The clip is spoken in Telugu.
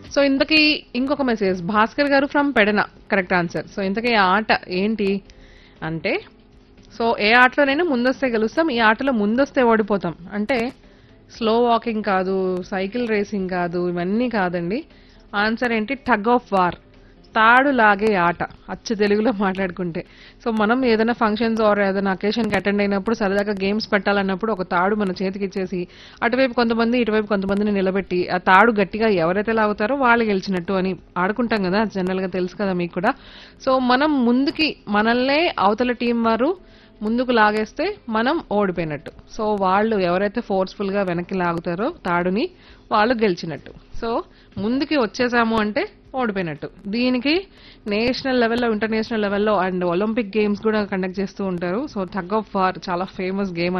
సో ఇంతకీ ఇంకొక message Bhaskar garu from Pedana correct answer so ఇంతకీ ఈ ఆట ఏంటి అంటే సో ఏ ఆటలోనైనా ముందొస్తే గెలుస్తాం ఈ ఆటలో ముందొస్తే ఓడిపోతాం అంటే స్లో వాకింగ్ కాదు సైకిల్ రేసింగ్ కాదు ఇవన్నీ కాదండి ఆన్సర్ ఏంటి టగ్ ఆఫ్ వార్ తాడు లాగే ఆట అచ్చు తెలుగులో మాట్లాడుకుంటే సో మనం ఏదైనా ఫంక్షన్స్ ఆర్ ఏదైనా అకేషన్కి అటెండ్ అయినప్పుడు సరదాగా గేమ్స్ పెట్టాలన్నప్పుడు ఒక తాడు మన చేతికి ఇచ్చేసి అటువైపు కొంతమంది ఇటువైపు కొంతమందిని నిలబెట్టి ఆ తాడు గట్టిగా ఎవరైతే లాగుతారో వాళ్ళు గెలిచినట్టు అని ఆడుకుంటాం కదా జనరల్ గా తెలుసు కదా మీకు కూడా సో మనం ముందుకి మనల్నే అవతల టీం వారు ముందుకు లాగేస్తే మనం ఓడిపోయినట్టు సో వాళ్ళు ఎవరైతే ఫోర్స్ఫుల్ గా వెనక్కి లాగుతారో తాడుని వాళ్ళు గెలిచినట్టు సో ముందుకి వచ్చేసాము అంటే ఓడిపోయినట్టు దీనికి నేషనల్ లెవెల్లో ఇంటర్నేషనల్ లెవెల్లో అండ్ ఒలింపిక్ గేమ్స్ కూడా కండక్ట్ చేస్తూ ఉంటారు సో టగ్ ఆఫ్ వార్ చాలా ఫేమస్ గేమ్